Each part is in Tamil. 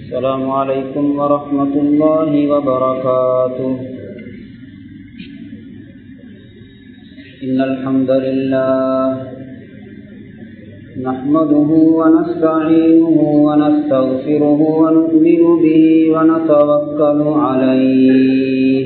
السلام عليكم ورحمة الله وبركاته إن الحمد لله نحمده ونستعينه ونستغفره ونؤمن به ونتوكل عليه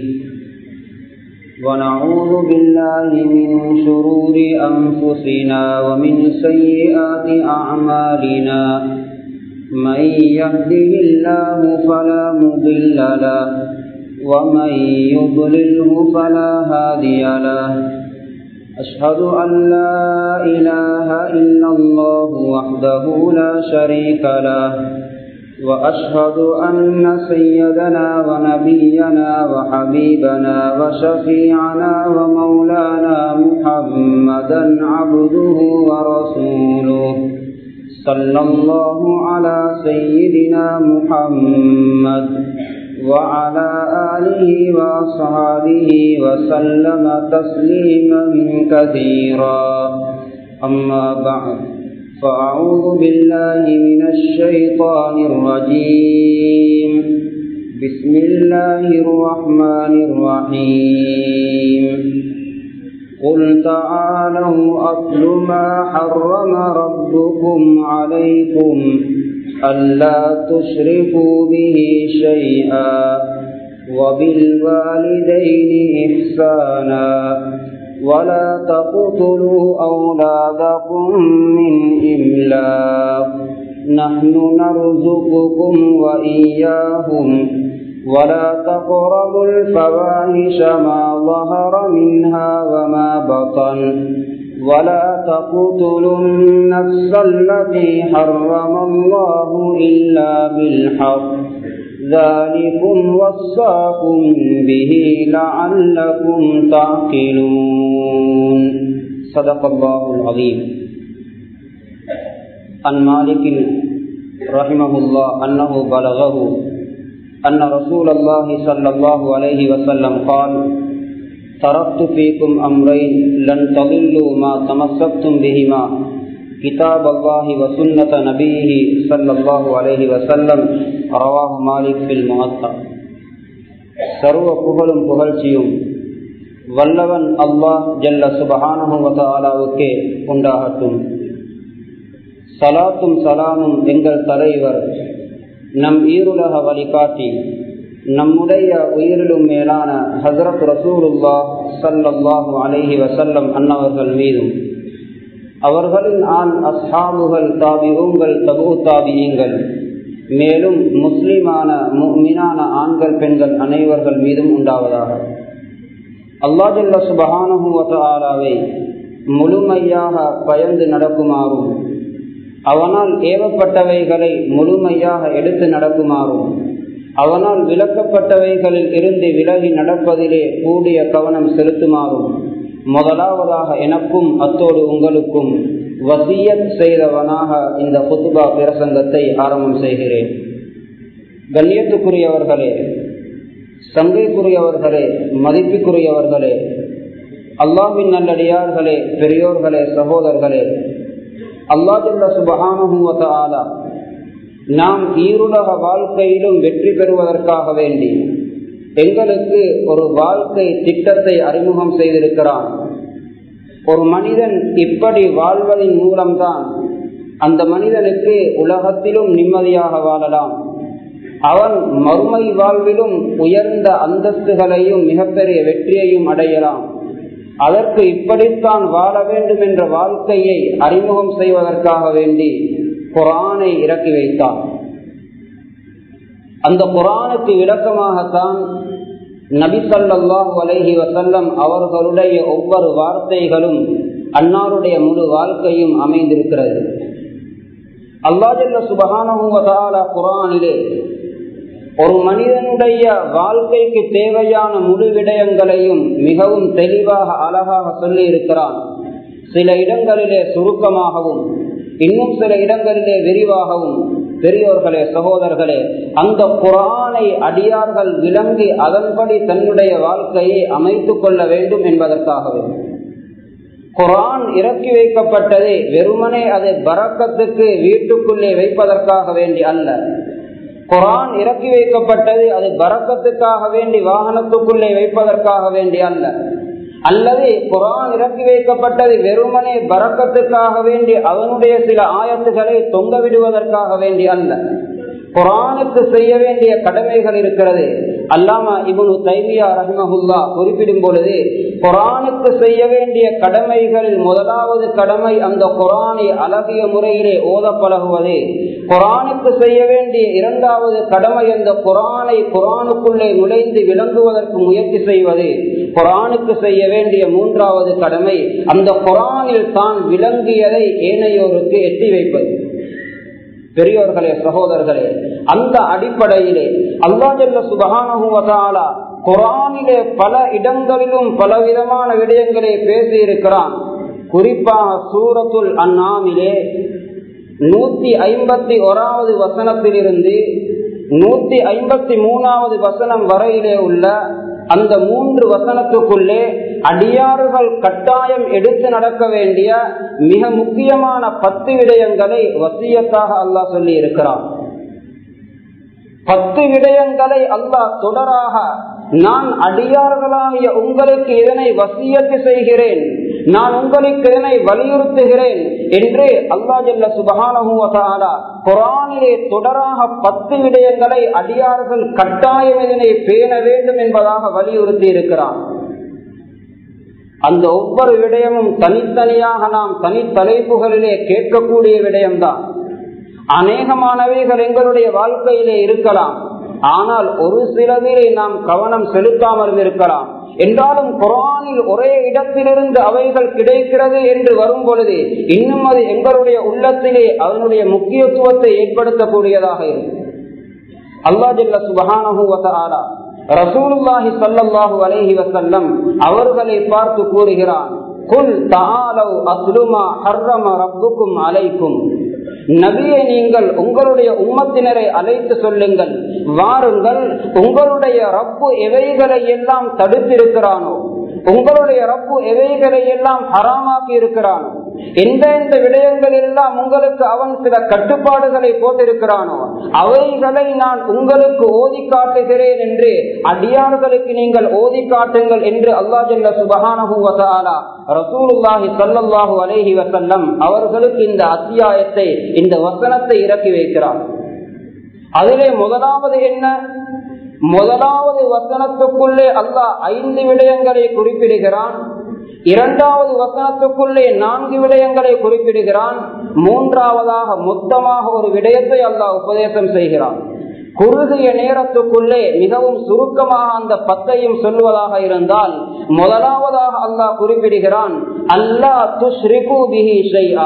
ونعوذ بالله من شرور أنفسنا ومن سيئات أعمالنا من يهده الله فلا مضل له ومن يضلله فلا هادي له أشهد أن لا إله إلا الله وحده لا شريك له وأشهد أن سيدنا ونبينا وحبيبنا وشفيعنا ومولانا محمدا عبده ورسوله صلى الله على سيدنا محمد وعلى آله وأصحابه وسلم تسليما كثيرا أما بعد فأعوذ بالله من الشيطان الرجيم بسم الله الرحمن الرحيم قل تعالوا أتل ما حرم ربكم عليكم ألا تشركوا به شيئا وبالوالدين إحسانا ولا تقتلوا أولادكم من إملاق نحن نرزقكم وإياهم ولا تقربوا الفواحش ما ظهر منها وما بطن ولا تقتلوا النفس التي حرم الله إلا بالحق ذلكم وصاكم به لعلكم تعقلون صدق الله العظيم عن مالك رحمه الله أنه بلغه أن رسول الله صلى الله عليه وسلم قال تركت فيكم أمرين لن تضلوا ما تمسكتم بهما كتاب الله وسنة نبيه صلى الله عليه وسلم رواه مالك في المعطى சர்வ புகழும் புகழ்ச்சியும் வல்லவன் அல்லாஹ் ஜல்ல சுபஹானஹுவதாலாவுக்கே உண்டாகட்டும் சலாத்தும் சலாமும் எங்கள் தலைவர் நம் ஈருலக வழிகாட்டி நம்முடைய உயிரிலும் மேலான ஹசரத் ரசூலுல்லா சல்லல்லாஹு அலஹி வசல்லம் அன்னவர்கள் மீதும் அவர்களின் ஆண் அஸ்ஹாபுகள் தாபியூங்கள் தபு தாபியங்கள் மேலும் முஸ்லிமான மீனான ஆண்கள் பெண்கள் அனைவர்கள் மீதும் உண்டாவதாக அல்லாஜல்ல சுபஹானுவத்தாலாவை முழுமையாக பயந்து நடக்குமாறும் அவனால் ஏவப்பட்டவைகளை முழுமையாக எடுத்து நடக்குமாறும் அவனால் விளக்கப்பட்டவைகளில் இருந்து விலகி நடப்பதிலே கூடிய கவனம் செலுத்துமாறும் முதலாவதாக எனக்கும் அத்தோடு உங்களுக்கும் வசியத் செய்தவனாக இந்த புத்துபா பிரசங்கத்தை ஆரம்பம் செய்கிறேன் கண்ணியத்துக்குரியவர்களே சங்கைக்குரியவர்களே மதிப்புக்குரியவர்களே அல்லாவின் நல்லடியார்களே பெரியோர்களே சகோதரர்களே அல்லாஜல்ல சுபகானுவத்தாலா நாம் ஈருலக வாழ்க்கையிலும் வெற்றி பெறுவதற்காக வேண்டி எங்களுக்கு ஒரு வாழ்க்கை திட்டத்தை அறிமுகம் செய்திருக்கிறான் ஒரு மனிதன் இப்படி வாழ்வதன் மூலம்தான் அந்த மனிதனுக்கு உலகத்திலும் நிம்மதியாக வாழலாம் அவன் மறுமை வாழ்விலும் உயர்ந்த அந்தஸ்துகளையும் மிகப்பெரிய வெற்றியையும் அடையலாம் அதற்கு இப்படித்தான் வாழ வேண்டும் என்ற வாழ்க்கையை அறிமுகம் செய்வதற்காக வேண்டி குரானை இறக்கி வைத்தான் அந்த குரானுக்கு விளக்கமாகத்தான் நபி சல்லாஹூ அலஹி வசல்லம் அவர்களுடைய ஒவ்வொரு வார்த்தைகளும் அன்னாருடைய முழு வாழ்க்கையும் அமைந்திருக்கிறது அல்லாஜல்ல சுபகானுவதால குரானிலே ஒரு மனிதனுடைய வாழ்க்கைக்கு தேவையான முழு விடயங்களையும் மிகவும் தெளிவாக அழகாக சொல்லி இருக்கிறான் சில இடங்களிலே சுருக்கமாகவும் இன்னும் சில இடங்களிலே விரிவாகவும் பெரியோர்களே சகோதரர்களே அந்த குரானை அடியார்கள் விளங்கி அதன்படி தன்னுடைய வாழ்க்கையை அமைத்துக் கொள்ள வேண்டும் என்பதற்காகவே குரான் இறக்கி வைக்கப்பட்டதே வெறுமனே அதை பறக்கத்துக்கு வீட்டுக்குள்ளே வைப்பதற்காக வேண்டி அல்ல குரான் இறக்கி வைக்கப்பட்டது அது பறக்கத்துக்காக வேண்டி வாகனத்துக்குள்ளே வைப்பதற்காக வேண்டி அல்ல அல்லது குரான் இறக்கி வைக்கப்பட்டது வெறுமனே பறக்கத்துக்காக வேண்டி அவனுடைய சில ஆயத்துகளை தொங்க விடுவதற்காக வேண்டி அல்ல குரானுக்கு செய்ய வேண்டிய கடமைகள் இருக்கிறது அல்லாம இவனு தைமியா ரஹ்மஹுல்லா குறிப்பிடும் பொழுது குரானுக்கு செய்ய வேண்டிய கடமைகளில் முதலாவது கடமை அந்த குரானை அழகிய முறையிலே ஓத பழகுவது குரானுக்கு செய்ய வேண்டிய இரண்டாவது கடமை அந்த குரானை குரானுக்குள்ளே நுழைந்து விளங்குவதற்கு முயற்சி செய்வது குரானுக்கு செய்ய வேண்டிய மூன்றாவது கடமை அந்த குரானில் தான் விளங்கியதை ஏனையோருக்கு எட்டி வைப்பது பெரியோர்களே சகோதரர்களே அந்த அடிப்படையிலே அல்லாஜல்ல சுபகானுவதாலா குரானிலே பல இடங்களிலும் பலவிதமான விடயங்களை பேசி இருக்கிறான் குறிப்பாக சூரத்துல் அந்நாமிலே நூத்தி ஐம்பத்தி ஓராவது வசனத்திலிருந்து நூத்தி ஐம்பத்தி மூணாவது வசனம் வரையிலே உள்ள அந்த மூன்று வசனத்துக்குள்ளே அடியாறுகள் கட்டாயம் எடுத்து நடக்க வேண்டிய மிக முக்கியமான பத்து விடயங்களை வசியத்தாக அல்லாஹ் சொல்லி இருக்கிறான் பத்து விடயங்களை அல்லாஹ் தொடராக நான் அடியார்களாகிய உங்களுக்கு இதனை வசியத்து செய்கிறேன் நான் உங்களுக்கு இதனை வலியுறுத்துகிறேன் என்று அல்லா ஜல்ல சுபகானா குரானிலே தொடராக பத்து விடயங்களை அடியார்கள் கட்டாயம் இதனை பேண வேண்டும் என்பதாக வலியுறுத்தி இருக்கிறான் அந்த ஒவ்வொரு விடயமும் தனித்தனியாக நாம் தனித்தலைப்புகளிலே கேட்கக்கூடிய விடயம்தான் அநேகமானவைகள் எங்களுடைய வாழ்க்கையிலே இருக்கலாம் ஆனால் ஒரு சிலதிலே நாம் கவனம் செலுத்தாமல் இருக்கலாம் என்றாலும் குரானில் ஒரே இடத்திலிருந்து அவைகள் கிடைக்கிறது என்று வரும் பொழுது இன்னும் அது எங்களுடைய உள்ளத்திலே அதனுடைய முக்கியத்துவத்தை ஏற்படுத்தக்கூடியதாக இருக்கும் அல்லா ஜல்ல சுபகானா ரசூலுல்லாஹி சல்லாஹூ அலேஹி வசல்லம் அவர்களை பார்த்து கூறுகிறான் குல் தாலவ் அஸ்லுமா ஹர்ரம ரப்புக்கும் அலைக்கும் நபியை நீங்கள் உங்களுடைய உம்மத்தினரை அழைத்து சொல்லுங்கள் வாருங்கள் உங்களுடைய ரப்பு எவைகளை எல்லாம் தடுத்திருக்கிறானோ உங்களுடைய ரப்பு எவைகளை எல்லாம் ஹராமாக்கி இருக்கிறானோ எந்த எந்த விடயங்கள் எல்லாம் உங்களுக்கு அவன் சில கட்டுப்பாடுகளை போட்டிருக்கிறானோ அவைகளை நான் உங்களுக்கு ஓதி காட்டுகிறேன் என்று அடியார்களுக்கு நீங்கள் ஓதி காட்டுங்கள் என்று அல்லா ஜல்ல சுபகானா ரசூலுல்லாஹி சல்லாஹூ அலேஹி வசல்லம் அவர்களுக்கு இந்த அத்தியாயத்தை இந்த வசனத்தை இறக்கி வைக்கிறார் அதிலே முதலாவது என்ன முதலாவது வசனத்துக்குள்ளே அல்லாஹ் ஐந்து விடயங்களை குறிப்பிடுகிறான் இரண்டாவது வசனத்துக்குள்ளே நான்கு விடயங்களை குறிப்பிடுகிறான் மூன்றாவதாக மொத்தமாக ஒரு விடயத்தை அல்லாஹ் உபதேசம் செய்கிறான் குறுகிய நேரத்துக்குள்ளே மிகவும் சுருக்கமாக அந்த பத்தையும் சொல்வதாக இருந்தால் முதலாவதாக அல்லாஹ் குறிப்பிடுகிறான் அல்லா துஷ்ரிகு பிஹி ஷைஆ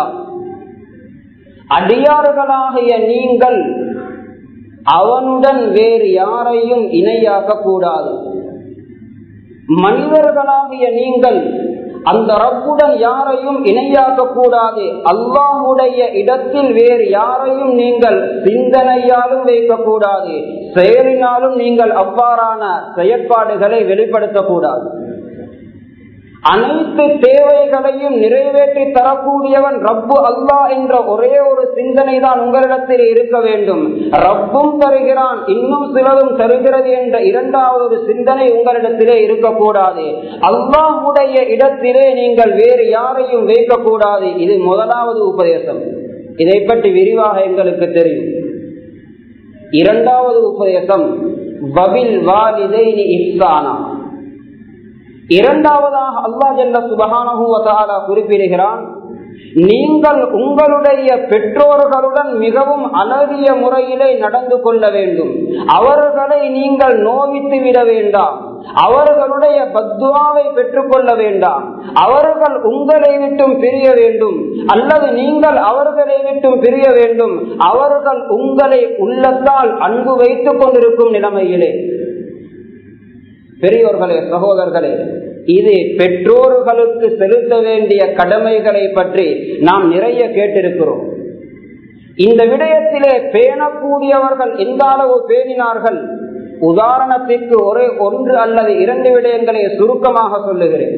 அடியார்களாகிய நீங்கள் அவனுடன் வேறு யாரையும் இணையாக்க கூடாது மனிதர்களாகிய நீங்கள் அந்த ரப்புடன் யாரையும் இணையாக்க கூடாது அல்லாஹுடைய இடத்தில் வேறு யாரையும் நீங்கள் சிந்தனையாலும் வைக்கக்கூடாது செயலினாலும் நீங்கள் அவ்வாறான செயற்பாடுகளை வெளிப்படுத்தக்கூடாது அனைத்து தேவைகளையும் நிறைவேற்றி தரக்கூடியவன் ரப்பு அல்லா என்ற ஒரே ஒரு சிந்தனை தான் உங்களிடத்தில் இருக்க வேண்டும் ரப்பும் தருகிறான் இன்னும் சிலரும் தருகிறது என்ற இரண்டாவது ஒரு சிந்தனை உங்களிடத்திலே இருக்கக்கூடாது அல்லாஹுடைய இடத்திலே நீங்கள் வேறு யாரையும் வைக்கக்கூடாது இது முதலாவது உபதேசம் இதை பற்றி விரிவாக எங்களுக்கு தெரியும் இரண்டாவது உபதேசம் வபில் வாலிதைனி இஸ்லானா இரண்டாவதாக அல்லா ஜல்ல சுபகான குறிப்பிடுகிறான் நீங்கள் உங்களுடைய பெற்றோர்களுடன் மிகவும் அழகிய முறையிலே நடந்து கொள்ள வேண்டும் அவர்களை நீங்கள் நோவித்து விட வேண்டாம் அவர்களுடைய பத்வாவை பெற்றுக்கொள்ள வேண்டாம் அவர்கள் உங்களை விட்டும் பிரிய வேண்டும் அல்லது நீங்கள் அவர்களை விட்டும் பிரிய வேண்டும் அவர்கள் உங்களை உள்ளத்தால் அன்பு வைத்துக் கொண்டிருக்கும் நிலைமையிலே பெரியோர்களே சகோதரர்களே இது பெற்றோர்களுக்கு செலுத்த வேண்டிய கடமைகளை பற்றி நாம் நிறைய கேட்டிருக்கிறோம் இந்த விடயத்திலே பேணக்கூடியவர்கள் எந்த அளவு பேணினார்கள் உதாரணத்திற்கு ஒரே ஒன்று அல்லது இரண்டு விடயங்களை சுருக்கமாக சொல்லுகிறேன்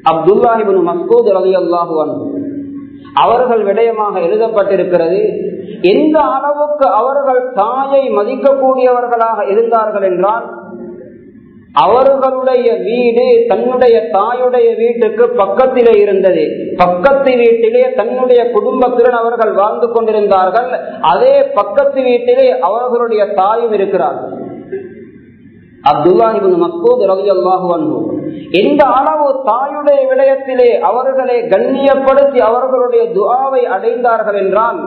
அப்துல்லாஹிபின் மஸ்கூத் ரவி அல்லாஹுவன் அவர்கள் விடயமாக எழுதப்பட்டிருக்கிறது எந்த அளவுக்கு அவர்கள் தாயை மதிக்கக்கூடியவர்களாக இருந்தார்கள் என்றால் அவர்களுடைய வீடு தன்னுடைய தாயுடைய வீட்டுக்கு பக்கத்திலே இருந்தது பக்கத்து வீட்டிலே தன்னுடைய குடும்பத்துடன் அவர்கள் வாழ்ந்து கொண்டிருந்தார்கள் அதே பக்கத்து வீட்டிலே அவர்களுடைய தாயும் இருக்கிறார்கள் அப்துல்லாஹிபின் மசூத் ரவி அல்லாஹு எந்த அளவு தாயுடைய விடயத்திலே அவர்களை கண்ணியப்படுத்தி அவர்களுடைய துவாவை அடைந்தார்கள் என்றால்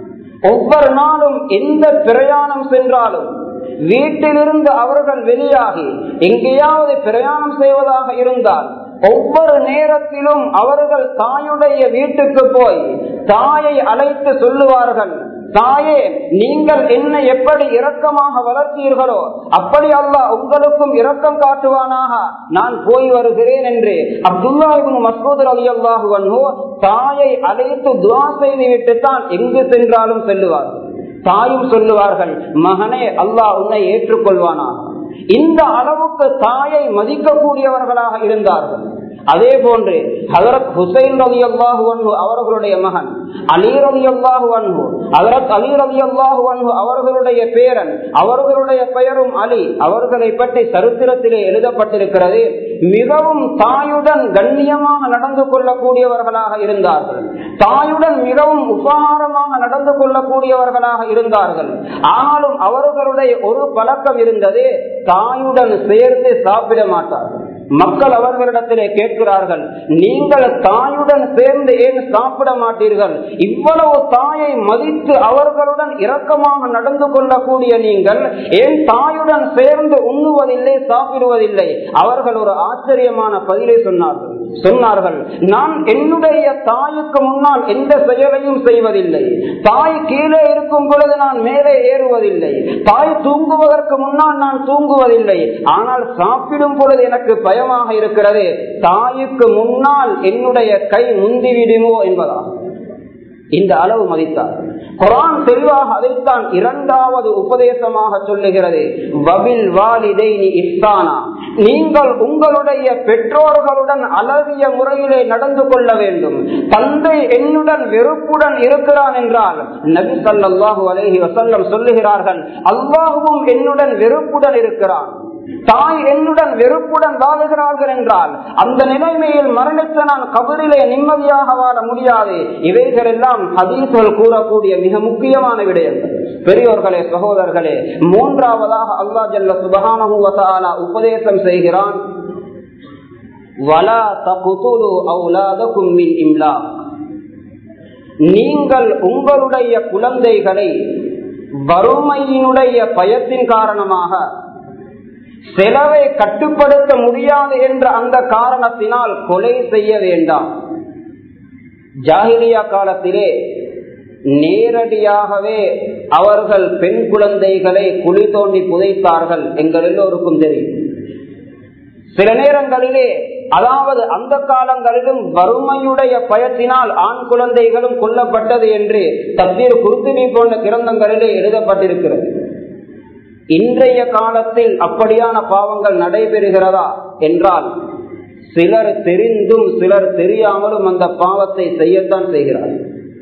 ஒவ்வொரு நாளும் எந்த பிரயாணம் சென்றாலும் வீட்டிலிருந்து அவர்கள் வெளியாகி எங்கேயாவது பிரயாணம் செய்வதாக இருந்தால் ஒவ்வொரு நேரத்திலும் அவர்கள் தாயுடைய வீட்டுக்கு போய் தாயை அழைத்து சொல்லுவார்கள் தாயே நீங்கள் என்னை எப்படி இரக்கமாக வளர்த்தீர்களோ அப்படி அல்ல உங்களுக்கும் இரக்கம் காட்டுவானாக நான் போய் வருகிறேன் என்று அப்துல்லாஹிபின் மசூத் அலி அல்லாஹு தாயை அழைத்து துவா செய்து விட்டு தான் எங்கு சென்றாலும் செல்லுவார்கள் தாயும் சொல்லுவார்கள் மகனே அல்லாஹ் உன்னை ஏற்றுக்கொள்வானா இந்த அளவுக்கு தாயை மதிக்கக்கூடியவர்களாக இருந்தார்கள் அதே போன்று ஹசரத் ஹுசைன் ரவி அல்லாஹு அன்பு அவர்களுடைய மகன் அலி ரவி அல்லாஹு அன்பு ஹசரத் அலி ரவி அல்லாஹு அன்பு அவர்களுடைய பேரன் அவர்களுடைய பெயரும் அலி அவர்களை பற்றி சரித்திரத்திலே எழுதப்பட்டிருக்கிறது மிகவும் தாயுடன் கண்ணியமாக நடந்து கொள்ளக்கூடியவர்களாக இருந்தார்கள் தாயுடன் மிகவும் உபகாரமாக நடந்து கொள்ளக்கூடியவர்களாக இருந்தார்கள் ஆனாலும் அவர்களுடைய ஒரு பழக்கம் இருந்தது தாயுடன் சேர்ந்து சாப்பிட மாட்டார்கள் மக்கள் அவர்களிடத்திலே கேட்கிறார்கள் நீங்கள் தாயுடன் சேர்ந்து ஏன் சாப்பிட மாட்டீர்கள் இவ்வளவு தாயை மதித்து அவர்களுடன் இரக்கமாக நடந்து கொள்ளக்கூடிய நீங்கள் ஏன் தாயுடன் சேர்ந்து உண்ணுவதில்லை சாப்பிடுவதில்லை அவர்கள் ஒரு ஆச்சரியமான பதிலை சொன்னார்கள் சொன்னார்கள் நான் என்னுடைய தாய்க்கு முன்னால் எந்த செயலையும் செய்வதில்லை தாய் கீழே இருக்கும் பொழுது நான் மேலே ஏறுவதில்லை தாய் தூங்குவதற்கு முன்னால் நான் தூங்குவதில்லை ஆனால் சாப்பிடும் பொழுது எனக்கு பயமாக இருக்கிறது தாய்க்கு முன்னால் என்னுடைய கை முந்திவிடுமோ என்பதாகும் இந்த அளவு மதித்தார் குரான் தெளிவாக அதைத்தான் இரண்டாவது உபதேசமாக சொல்லுகிறது வபில் வாலிதைனி இஸ்தானா நீங்கள் உங்களுடைய பெற்றோர்களுடன் அழகிய முறையிலே நடந்து கொள்ள வேண்டும் தந்தை என்னுடன் வெறுப்புடன் இருக்கிறான் என்றால் நபி சல்லாஹூ அலஹி வசல்லம் சொல்லுகிறார்கள் அல்லாஹுவும் என்னுடன் வெறுப்புடன் இருக்கிறான் தாய் என்னுடன் வெறுப்புடன் வாழுகிறார்கள் என்றால் அந்த நிலைமையில் மரணித்த நான் கபரிலே நிம்மதியாக வாழ முடியாது இவைகள் எல்லாம் ஹதீஸ்கள் கூறக்கூடிய மிக முக்கியமான விடயங்கள் பெரியோர்களே சகோதரர்களே மூன்றாவதாக அல்லா ஜல்ல சுபகான உபதேசம் செய்கிறான் நீங்கள் உங்களுடைய குழந்தைகளை வறுமையினுடைய பயத்தின் காரணமாக செலவை கட்டுப்படுத்த முடியாது என்ற அந்த காரணத்தினால் கொலை செய்ய வேண்டாம் ஜாகிலியா காலத்திலே நேரடியாகவே அவர்கள் பெண் குழந்தைகளை குழி தோண்டி புதைத்தார்கள் எங்கள் எல்லோருக்கும் தெரியும் சில நேரங்களிலே அதாவது அந்த காலங்களிலும் வறுமையுடைய பயத்தினால் ஆண் குழந்தைகளும் கொல்லப்பட்டது என்று தப்பீர் குருத்துவி போன்ற கிரந்தங்களிலே எழுதப்பட்டிருக்கிறது இன்றைய காலத்தில் அப்படியான பாவங்கள் நடைபெறுகிறதா என்றால் சிலர் தெரிந்தும் சிலர் தெரியாமலும் அந்த பாவத்தை செய்யத்தான் செய்கிறார்கள்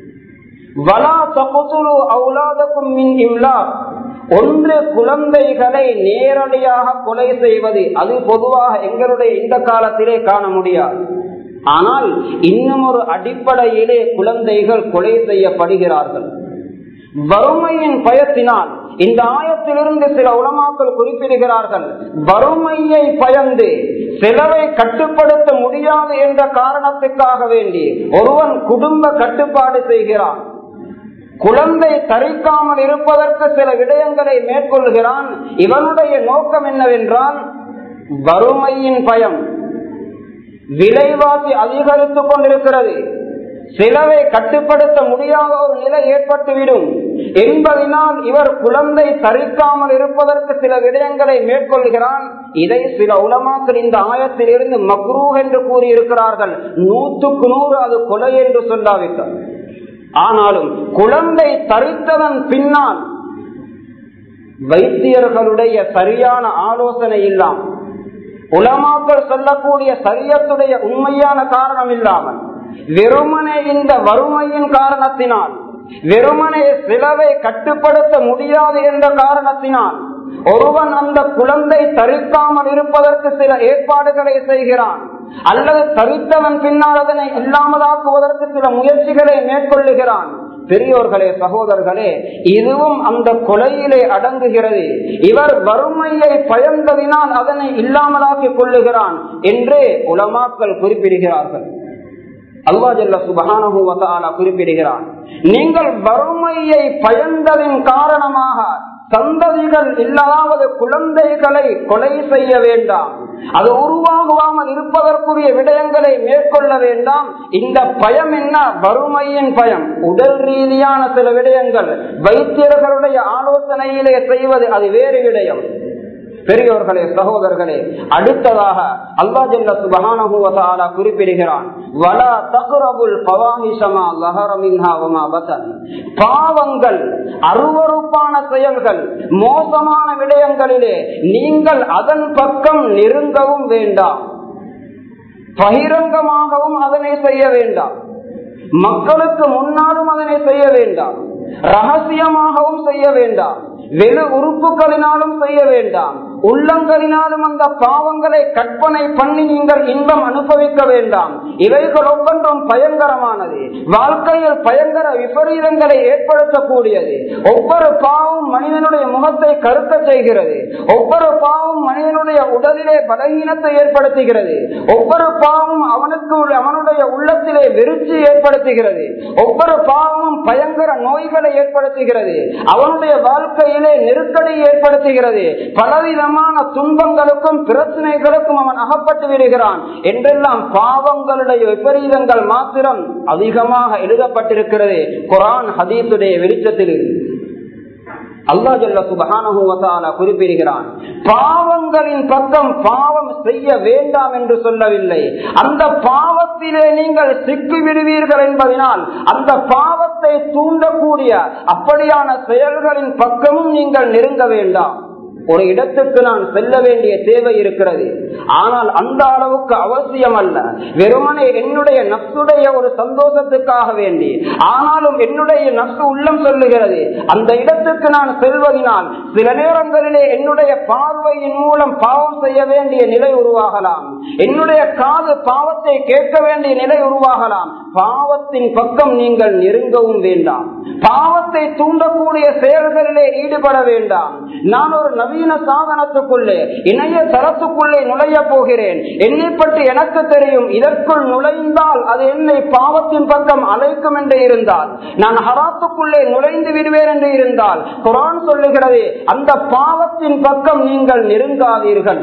வலா தகுசுரு அவுலாதக்கும் மின் இம்லா ஒன்று குழந்தைகளை நேரடியாக கொலை செய்வது அது பொதுவாக எங்களுடைய இந்த காலத்திலே காண முடியாது ஆனால் இன்னும் ஒரு அடிப்படையிலே குழந்தைகள் கொலை செய்யப்படுகிறார்கள் வறுமையின் பயத்தினால் இந்த ஆயத்திலிருந்து சில உலமாக்கள் குறிப்பிடுகிறார்கள் வறுமையை பயந்து செலவை கட்டுப்படுத்த முடியாது என்ற காரணத்துக்காக வேண்டி ஒருவன் குடும்ப கட்டுப்பாடு செய்கிறான் குழந்தை தரிக்காமல் இருப்பதற்கு சில விடயங்களை மேற்கொள்கிறான் இவனுடைய நோக்கம் என்னவென்றால் வறுமையின் பயம் விலைவாசி அதிகரித்துக் கொண்டிருக்கிறது சிலவை கட்டுப்படுத்த முடியாத ஒரு நிலை ஏற்பட்டுவிடும் என்பதனால் இவர் குழந்தை தரிக்காமல் இருப்பதற்கு சில விடயங்களை மேற்கொள்கிறான் இதை சில உலமாக்கள் இந்த ஆயத்தில் இருந்து மக்ரூ என்று கூறியிருக்கிறார்கள் நூற்றுக்கு நூறு அது கொலை என்று சொல்லாவிட்டார் ஆனாலும் குழந்தை தரித்ததன் பின்னால் வைத்தியர்களுடைய சரியான ஆலோசனை இல்லாமல் உலமாக்கள் சொல்லக்கூடிய சரியத்துடைய உண்மையான காரணம் இல்லாமல் வெறுமனே இந்த வறுமையின் காரணத்தினால் வெறுமனே சிலவை கட்டுப்படுத்த முடியாது என்ற காரணத்தினால் ஒருவன் அந்த குழந்தை தரிக்காமல் இருப்பதற்கு சில ஏற்பாடுகளை செய்கிறான் அல்லது தரித்தவன் பின்னால் அதனை இல்லாமலாக்குவதற்கு சில முயற்சிகளை மேற்கொள்ளுகிறான் பெரியோர்களே சகோதரர்களே இதுவும் அந்த கொலையிலே அடங்குகிறது இவர் வறுமையை பயந்ததினால் அதனை இல்லாமலாக்கிக் கொள்ளுகிறான் என்று உலமாக்கள் குறிப்பிடுகிறார்கள் அல்லா ஜல்ல சுபகான குறிப்பிடுகிறான் நீங்கள் வறுமையை பயந்ததின் காரணமாக சந்ததிகள் இல்லாத குழந்தைகளை கொலை செய்ய வேண்டாம் அது உருவாகுவாமல் இருப்பதற்குரிய விடயங்களை மேற்கொள்ள வேண்டாம் இந்த பயம் என்ன வறுமையின் பயம் உடல் ரீதியான சில விடயங்கள் வைத்தியர்களுடைய ஆலோசனையிலே செய்வது அது வேறு விடயம் பெரியோர்களே சகோதரர்களே அடுத்ததாக அல்லா ஜல்ல சுபகான குறிப்பிடுகிறான் வலா தகுரபுல் பவாஹிஷமா லஹரமின்ஹாவமா பதன் பாவங்கள் அருவறுப்பான செயல்கள் மோசமான விடயங்களிலே நீங்கள் அதன் பக்கம் நெருங்கவும் வேண்டாம் பகிரங்கமாகவும் அதனை செய்ய வேண்டாம் மக்களுக்கு முன்னாலும் அதனை செய்ய வேண்டாம் ரகசியமாகவும் செய்ய வேண்டாம் வெறு உறுப்புகளினாலும் செய்ய வேண்டாம் உள்ளங்களினாலும் அந்த பாவங்களை கற்பனை பண்ணி நீங்கள் இன்பம் அனுபவிக்க வேண்டாம் இவைகள் ஒவ்வொன்றும் பயங்கரமானது வாழ்க்கையில் பயங்கர விபரீதங்களை ஏற்படுத்தக்கூடியது ஒவ்வொரு பாவம் மனிதனுடைய முகத்தை கருத்த செய்கிறது ஒவ்வொரு பாவம் மனிதனுடைய உடலிலே பலகீனத்தை ஏற்படுத்துகிறது ஒவ்வொரு பாவமும் அவனுக்கு அவனுடைய உள்ளத்திலே வெறுச்சி ஏற்படுத்துகிறது ஒவ்வொரு பாவமும் பயங்கர நோய்களை ஏற்படுத்துகிறது அவனுடைய வாழ்க்கையிலே நெருக்கடி ஏற்படுத்துகிறது பலவிதமான துன்பங்களுக்கும் பிரச்சனைகளுக்கும் அவன் அகப்பட்டு விடுகிறான் என்றெல்லாம் பாவங்களுடைய விபரீதங்கள் மாத்திரம் அதிகமாக எழுதப்பட்டிருக்கிறது குரான் ஹதீசுடைய வெளிச்சத்தில் அல்லா ஜல்ல சுபகான குறிப்பிடுகிறான் பாவங்களின் பக்கம் பாவம் செய்ய வேண்டாம் என்று சொல்லவில்லை அந்த பாவத்திலே நீங்கள் சிக்கி விடுவீர்கள் என்பதனால் அந்த பாவத்தை தூண்டக்கூடிய அப்படியான செயல்களின் பக்கமும் நீங்கள் நெருங்க வேண்டாம் ஒரு இடத்துக்கு நான் செல்ல வேண்டிய தேவை இருக்கிறது ஆனால் அந்த அளவுக்கு அவசியம் அல்ல வெறுமனே என்னுடைய நப்சுடைய ஒரு சந்தோஷத்துக்காக வேண்டி ஆனாலும் என்னுடைய நப்சு உள்ளம் சொல்லுகிறது அந்த இடத்துக்கு நான் செல்வதனால் சில நேரங்களிலே என்னுடைய பார்வையின் மூலம் பாவம் செய்ய வேண்டிய நிலை உருவாகலாம் என்னுடைய காது பாவத்தை கேட்க வேண்டிய நிலை உருவாகலாம் பாவத்தின் பக்கம் நீங்கள் நெருங்கவும் வேண்டாம் பாவத்தை தூண்டக்கூடிய செயல்களிலே ஈடுபட வேண்டாம் நான் ஒரு நவீன சாதனத்துக்குள்ளே இணைய தரத்துக்குள்ளே நுழைய போகிறேன் என்னை பற்றி எனக்கு தெரியும் இதற்குள் நுழைந்தால் அது என்னை பாவத்தின் பக்கம் அழைக்கும் என்று இருந்தால் நான் ஹராத்துக்குள்ளே நுழைந்து விடுவேன் என்று இருந்தால் குரான் சொல்லுகிறது அந்த பாவத்தின் பக்கம் நீங்கள் நெருங்காதீர்கள்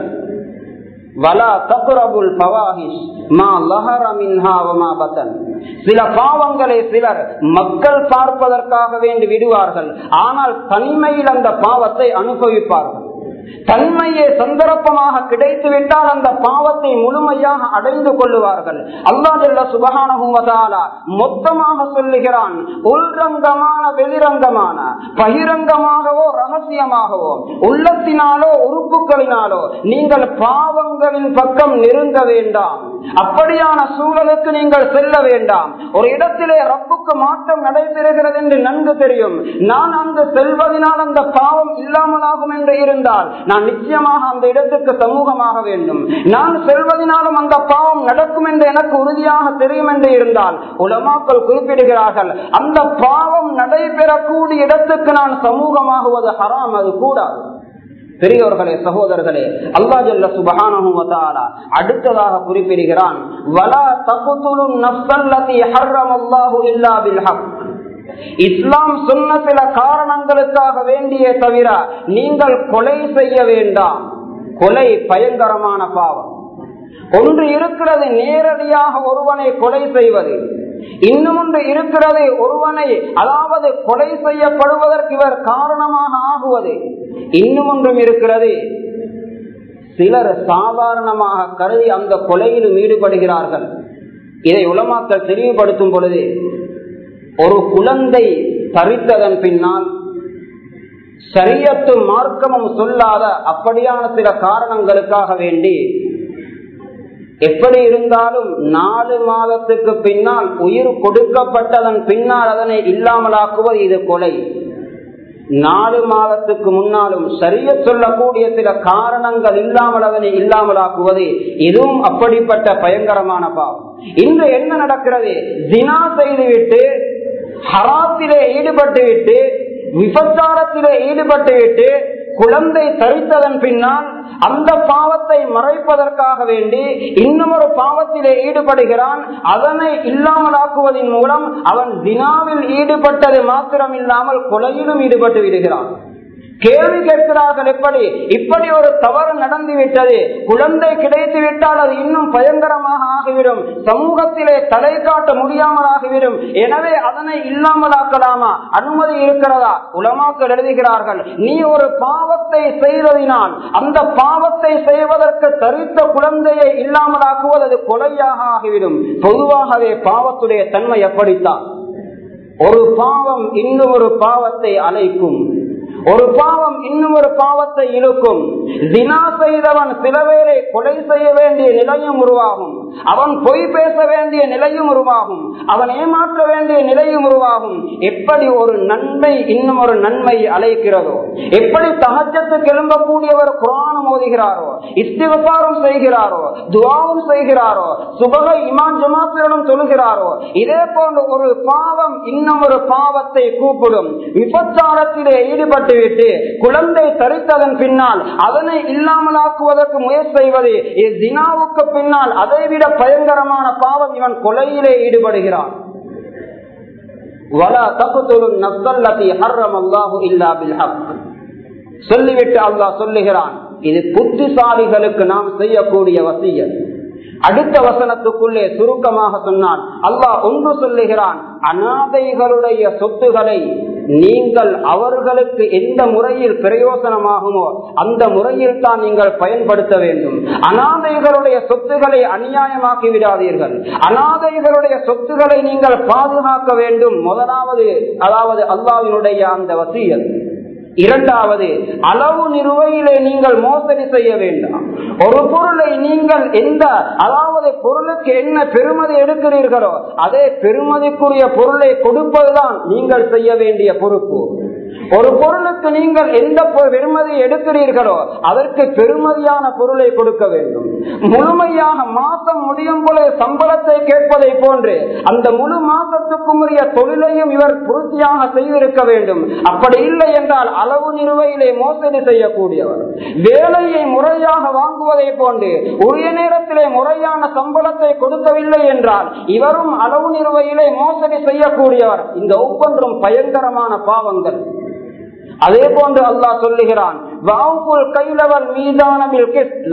வலா தகுரபுல் பவாஹிஷ் மா லஹர மின்ஹா வமா பத்தன் சில பாவங்களை சிலர் மக்கள் பார்ப்பதற்காக வேண்டி விடுவார்கள் ஆனால் தனிமையில் அந்த பாவத்தை அனுபவிப்பார்கள் தன்மையே சந்தர்ப்பமாக கிடைத்து விட்டால் அந்த பாவத்தை முழுமையாக அடைந்து கொள்ளுவார்கள் அல்லா ஜல்ல சுபகான மொத்தமாக சொல்லுகிறான் உள்ரங்கமான வெளிரங்கமான பகிரங்கமாகவோ ரகசியமாகவோ உள்ளத்தினாலோ உறுப்புகளினாலோ நீங்கள் பாவங்களின் பக்கம் நெருங்க வேண்டாம் அப்படியான சூழலுக்கு நீங்கள் செல்ல வேண்டாம் ஒரு இடத்திலே ரப்புக்கு மாற்றம் நடைபெறுகிறது என்று நன்கு தெரியும் நான் அங்கு செல்வதனால் அந்த பாவம் இல்லாமலாகும் என்று இருந்தால் நான் நிச்சயமாக அந்த இடத்துக்கு சமூகமாக வேண்டும் நான் செல்வதனாலும் அந்த பாவம் நடக்கும் என்று எனக்கு உறுதியாக தெரியும் என்று இருந்தால் உலமாக்கள் குறிப்பிடுகிறார்கள் அந்த பாவம் நடைபெறக்கூடிய இடத்துக்கு நான் சமூகமாகுவது ஹராம் அது கூடாது பெரியவர்களே சகோதரர்களே அல்லா ஜல்ல சுபஹானஹு அடுத்ததாக குறிப்பிடுகிறான் வலா தகுதுலும் நஃப்ஸல்லதி ஹர்ரமல்லாஹு இல்லா பில் ஹக் இஸ்லாம் சொன்ன சில காரணங்களுக்காக வேண்டிய தவிர நீங்கள் கொலை செய்ய வேண்டாம் கொலை பயங்கரமான பாவம் ஒன்று இருக்கிறது நேரடியாக ஒருவனை கொலை செய்வது இன்னும் ஒன்று இருக்கிறது ஒருவனை அதாவது கொலை செய்யப்படுவதற்கு இவர் காரணமாக ஆகுவது இன்னும் ஒன்றும் இருக்கிறது சிலர் சாதாரணமாக கருதி அந்த கொலையிலும் ஈடுபடுகிறார்கள் இதை உலமாக்கள் தெளிவுபடுத்தும் பொழுது ஒரு குழந்தை தரித்ததன் பின்னால் சரியத்தும் மார்க்கமும் சொல்லாத அப்படியான சில காரணங்களுக்காக வேண்டி எப்படி இருந்தாலும் நாலு மாதத்துக்கு பின்னால் உயிர் கொடுக்கப்பட்டதன் பின்னால் அதனை இல்லாமலாக்குவது இது கொலை நாலு மாதத்துக்கு முன்னாலும் சரிய சொல்லக்கூடிய சில காரணங்கள் இல்லாமல் அதனை இல்லாமலாக்குவது இதுவும் அப்படிப்பட்ட பயங்கரமான பாவம் இன்று என்ன நடக்கிறது தினா செய்துவிட்டு ஹராத்திலே ஈடுபட்டு விட்டு விபச்சாரத்திலே ஈடுபட்டு விட்டு குழந்தை தரித்ததன் பின்னால் அந்த பாவத்தை மறைப்பதற்காக வேண்டி இன்னும் ஒரு பாவத்திலே ஈடுபடுகிறான் அதனை இல்லாமலாக்குவதன் மூலம் அவன் தினாவில் ஈடுபட்டது மாத்திரம் இல்லாமல் கொலையிலும் ஈடுபட்டு விடுகிறான் கேள்வி கேட்கிறார்கள் எப்படி இப்படி ஒரு தவறு நடந்து விட்டது குழந்தை கிடைத்து விட்டால் அது இன்னும் பயங்கரமாக ஆகிவிடும் சமூகத்திலே தலை காட்ட முடியாமல் ஆகிவிடும் எனவே அதனை இல்லாமலாக்கலாமா அனுமதி இருக்கிறதா உலமாக்கள் எழுதுகிறார்கள் நீ ஒரு பாவத்தை செய்ததினால் அந்த பாவத்தை செய்வதற்கு தரித்த குழந்தையை இல்லாமலாக்குவது அது கொலையாக ஆகிவிடும் பொதுவாகவே பாவத்துடைய தன்மை எப்படித்தான் ஒரு பாவம் இன்னும் ஒரு பாவத்தை அழைக்கும் ஒரு பாவம் இன்னும் ஒரு பாவத்தை இழுக்கும் தினா செய்தவன் சிலவேளை கொலை செய்ய வேண்டிய நிலையும் உருவாகும் அவன் பொய் பேச வேண்டிய நிலையும் உருவாகும் அவன் ஏமாற்ற வேண்டிய நிலையும் உருவாகும் எப்படி ஒரு நன்மை இன்னும் ஒரு நன்மை அழைக்கிறதோ எப்படி தகஜத்துக்கு எழும்பக்கூடியவர் குரானம் ஓதுகிறாரோ இஸ்திவப்பாரும் செய்கிறாரோ துவாவும் செய்கிறாரோ சுபகை இமான் ஜமாத்திலும் தொழுகிறாரோ இதே போன்ற ஒரு பாவம் இன்னும் ஒரு பாவத்தை கூப்பிடும் விபச்சாரத்திலே ஈடுபட்டு விட்டு குழந்தை தரித்ததன் பின்னால் அதனை இல்லாமலாக்குவதற்கு முயற்சி செய்வது தினாவுக்கு பின்னால் அதைவிட பயங்கரமான பாவம் இவன் கொலையிலே ஈடுபடுகிறான் சொல்லிவிட்டு அல்லாஹ் சொல்லுகிறான் இது புத்திசாலிகளுக்கு நாம் செய்யக்கூடிய வசியல் அடுத்த வசனத்துக்குள்ளே சுருக்கமாக சொன்னான் அல்லாஹ் ஒன்று சொல்லுகிறான் அனாதைகளுடைய சொத்துக்களை நீங்கள் அவர்களுக்கு எந்த முறையில் பிரயோசனமாகுமோ அந்த முறையில் தான் நீங்கள் பயன்படுத்த வேண்டும் அனாதைகளுடைய சொத்துக்களை அநியாயமாக்கி விடாதீர்கள் அனாதைகளுடைய சொத்துக்களை நீங்கள் பாதுகாக்க வேண்டும் முதலாவது அதாவது அல்லாவினுடைய அந்த வசியல் இரண்டாவது அளவு நிறுவையிலே நீங்கள் மோசடி செய்ய வேண்டாம் ஒரு பொருளை நீங்கள் எந்த அதாவது பொருளுக்கு என்ன பெருமதி எடுக்கிறீர்களோ அதே பெருமதிக்குரிய பொருளை கொடுப்பதுதான் நீங்கள் செய்ய வேண்டிய பொறுப்பு ஒரு பொருளுக்கு நீங்கள் எந்த பெருமதி எடுக்கிறீர்களோ அதற்கு பெருமதியான பொருளை கொடுக்க வேண்டும் முழுமையாக மாசம் முடியும் போல சம்பளத்தை கேட்பதை போன்று அந்த முழு மாசத்துக்கும் உரிய தொழிலையும் இவர் பூர்த்தியாக செய்திருக்க வேண்டும் அப்படி இல்லை என்றால் அளவு நிறுவையிலே மோசடி செய்யக்கூடியவர் வேலையை முறையாக வாங்குவதை போன்று உரிய நேரத்திலே முறையான சம்பளத்தை கொடுக்கவில்லை என்றால் இவரும் அளவு நிறுவையிலே மோசடி செய்யக்கூடியவர் இந்த ஒவ்வொன்றும் பயங்கரமான பாவங்கள் அதே போன்று அல்லாஹ் சொல்லுகிறான் கைலவர் மீதானவில்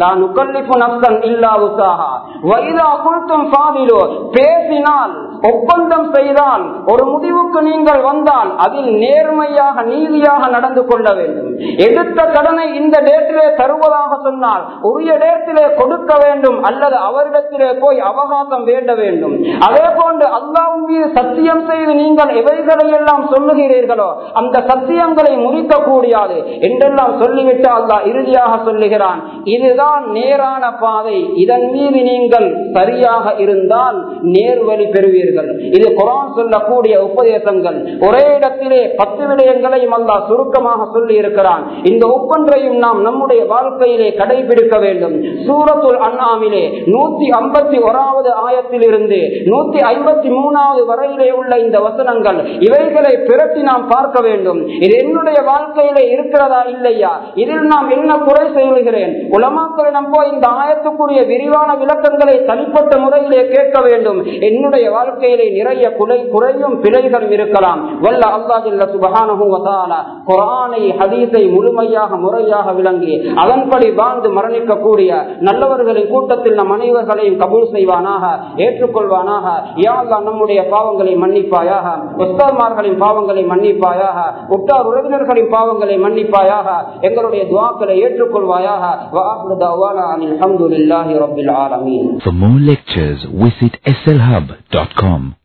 பேசினால் ஒப்பந்தம் செய்தால் ஒரு முடிவுக்கு நீங்கள் வந்தால் அதில் நேர்மையாக நீதியாக நடந்து கொள்ள வேண்டும் எடுத்த கடனை இந்த டேட்டிலே தருவதாக சொன்னால் உரிய டேட்டிலே கொடுக்க வேண்டும் அல்லது அவரிடத்திலே போய் அவகாசம் வேண்ட வேண்டும் அதே போன்று அல்லாவும் மீது சத்தியம் செய்து நீங்கள் எவைகளை எல்லாம் சொல்லுகிறீர்களோ அந்த சத்தியங்களை முடிக்க கூடியாது என்றெல்லாம் சொல்லிவிட்டு அல்லாஹ் இறுதியாக சொல்லுகிறான் இதுதான் நேரான பாதை இதன் மீது நீங்கள் சரியாக இருந்தால் நேர்வழி பெறுவீர்கள் இது குரான் சொல்லக்கூடிய உபதேசங்கள் ஒரே இடத்திலே பத்து விடயங்களையும் அல்லாஹ் சுருக்கமாக சொல்லி இருக்கிறான் இந்த ஒவ்வொன்றையும் நாம் நம்முடைய வாழ்க்கையிலே கடைபிடிக்க வேண்டும் சூரத்துல் அண்ணாமிலே நூத்தி ஐம்பத்தி ஓராவது ஆயத்தில் இருந்து நூத்தி ஐம்பத்தி மூணாவது வரையிலே உள்ள இந்த வசனங்கள் இவைகளை பிரட்டி நாம் பார்க்க வேண்டும் இது என்னுடைய வாழ்க்கையிலே இருக்கிறதா இல்லையா இதில் நாம் என்ன குறை செய்கிறேன் உலமாக்களிடம் போய் இந்த ஆயத்துக்குரிய விரிவான விளக்கங்களை தனிப்பட்ட முறையிலே கேட்க வேண்டும் என்னுடைய வாழ்க்கையிலே நிறைய குறை குறையும் பிழைகளும் இருக்கலாம் வல்ல அல்லாஹில்ல சுபகான குரானை ஹதீஸை முழுமையாக முறையாக விளங்கி அதன்படி வாழ்ந்து மரணிக்கக்கூடிய நல்லவர்களின் கூட்டத்தில் நம் அனைவர்களையும் கபூல் செய்வானாக ஏற்றுக்கொள்வானாக யாழ்லா நம்முடைய பாவங்களை மன்னிப்பாயாக உஸ்தாமார்களின் பாவங்களை மன்னிப்பாயாக உற்றார் உறவினர்களின் பாவங்களை மன்னிப்பாயாக எங்களுடைய துவாக்களை ஏற்றுக்கொள்வாயாக For more lectures, visit slhub.com.